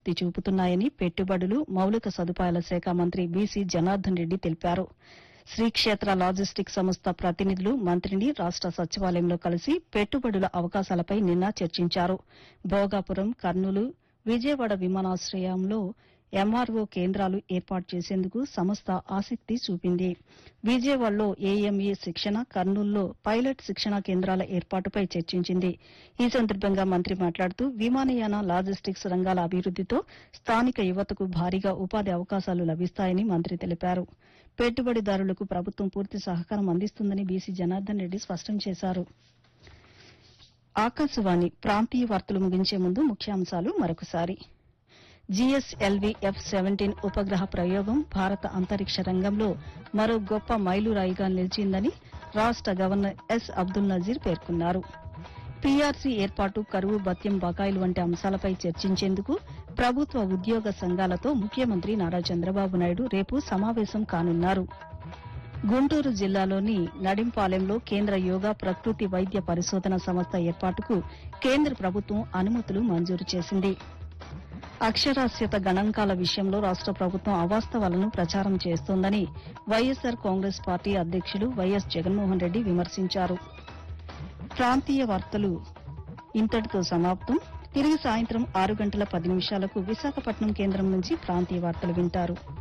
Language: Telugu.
ఎత్తి చూపుతున్నాయని పెట్టుబడులు మౌలిక సదుపాయాల శాఖ మంత్రి బీసీ జనార్దన్ రెడ్డి తెలిపారు శ్రీక్షేత్ర లాజిస్టిక్ సంస్థ ప్రతినిధులు మంత్రిని రాష్ట సచివాలయంలో కలిసి పెట్టుబడుల అవకాశాలపై నిన్న చర్చించారు భోగాపురం కర్నూలు విజయవాడ విమానాశ్రయంలో ఎంఆర్ఓ కేంద్రాలు ఏర్పాటు చేసేందుకు సంస్థ ఆసక్తి చూపింది విజయవాడలో ఏఎంఈ శిక్షణ కర్నూలులో పైలట్ శిక్షణ కేంద్రాల ఏర్పాటుపై చర్చించింది ఈ సందర్భంగా మంత్రి మాట్లాడుతూ విమానయాన లాజిస్టిక్స్ రంగాల అభివృద్దితో స్థానిక యువతకు భారీగా ఉపాధి అవకాశాలు లభిస్తాయని మంత్రి తెలిపారు పెట్టుబడిదారులకు ప్రభుత్వం పూర్తి సహకారం అందిస్తుందని బీసీ జనార్దన్ రెడ్డి స్పష్టం చేశారు ఆకాశవాణి ప్రాంతీయ వార్తలు ముగించే ముందు ముఖ్యాంశాలు మరొకసారి జీఎస్ఎల్వీ ఎఫ్ సెవెంటీన్ ఉపగ్రహ ప్రయోగం భారత అంతరిక్ష రంగంలో మరో గొప్ప మైలురాయిగా నిలిచిందని రాష్ట గవర్నర్ ఎస్ అబ్దుల్ నజీర్ పేర్కొన్నారు పీఆర్సీ ఏర్పాటు కరువు భత్యం బకాయిలు వంటి అంశాలపై చర్చించేందుకు ప్రభుత్వ ఉద్యోగ సంఘాలతో ముఖ్యమంత్రి నారా చంద్రబాబు నాయుడు రేపు సమావేశం కానున్నారు గుంటూరు జిల్లాలోని నడింపాలెంలో కేంద్ర యోగా ప్రకృతి వైద్య పరిశోధన సంస్థ ఏర్పాటుకు కేంద్ర ప్రభుత్వం అనుమతులు మంజూరు చేసింది అక్షరాస్యత గణాంకాల విషయంలో రాష్ట ప్రభుత్వం అవాస్తవాలను ప్రచారం చేస్తోందని వైఎస్సార్ కాంగ్రెస్ పార్టీ అధ్యక్షులు వైఎస్ జగన్మోహన్ రెడ్డి విమర్శించారు ప్రాంతీయ వార్తలు ఇంతటితో సమాప్తం తిరిగి సాయంత్రం ఆరు గంటల పది నిమిషాలకు విశాఖపట్నం కేంద్రం నుంచి ప్రాంతీయ వార్తలు వింటారు